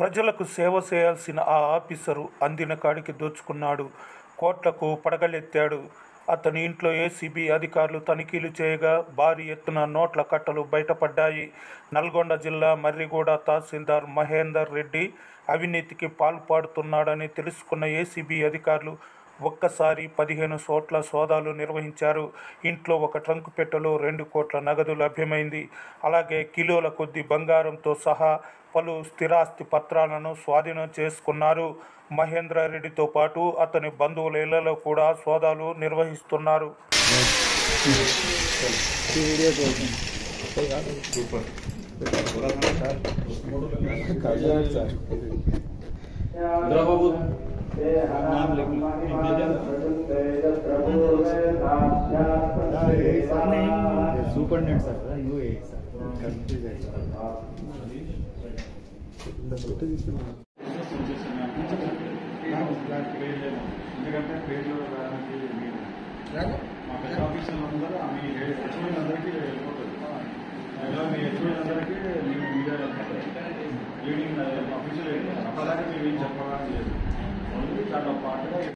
ప్రజలకు సేవ చేయాల్సిన ఆ ఆఫీసరు అందిన కాడికి దోచుకున్నాడు కోట్లకు పడగలెత్తాడు అతని ఇంట్లో ఏసీబీ అధికారులు తనిఖీలు చేయగా భారీ ఎత్తున నోట్ల కట్టలు బయటపడ్డాయి నల్గొండ జిల్లా మర్రిగూడ తహసీల్దార్ మహేందర్ రెడ్డి అవినీతికి పాల్పడుతున్నాడని తెలుసుకున్న ఏసీబీ అధికారులు ఒక్కసారి పదిహేను చోట్ల సోదాలు నిర్వహించారు ఇంట్లో ఒక ట్రంక్ పెట్టెలో రెండు కోట్ల నగదు లభ్యమైంది అలాగే కిలోల కొద్ది బంగారంతో సహా పలు స్థిరాస్తి పత్రాలను స్వాధీనం చేసుకున్నారు మహేంద్రారెడ్డితో పాటు అతని బంధువుల ఇళ్లలో కూడా సోదాలు నిర్వహిస్తున్నారు सुपरनेट सर यू ए सर ఎందుకంటే పేర్లు రావడానికి మీరు మా పెద్ద ఆఫీసర్లు అందరూ మీ హెచ్ఓడి అందరికీ వెళ్ళిపోతుంది ఇలా మీ హెచ్ఓడి అందరికీ మీరు మీడియా లీడింగ్ ఆఫీసర్ అలాగే మీరు ఏం చెప్పాలని లేదు ఓన్లీ దాంట్లో పాటుగా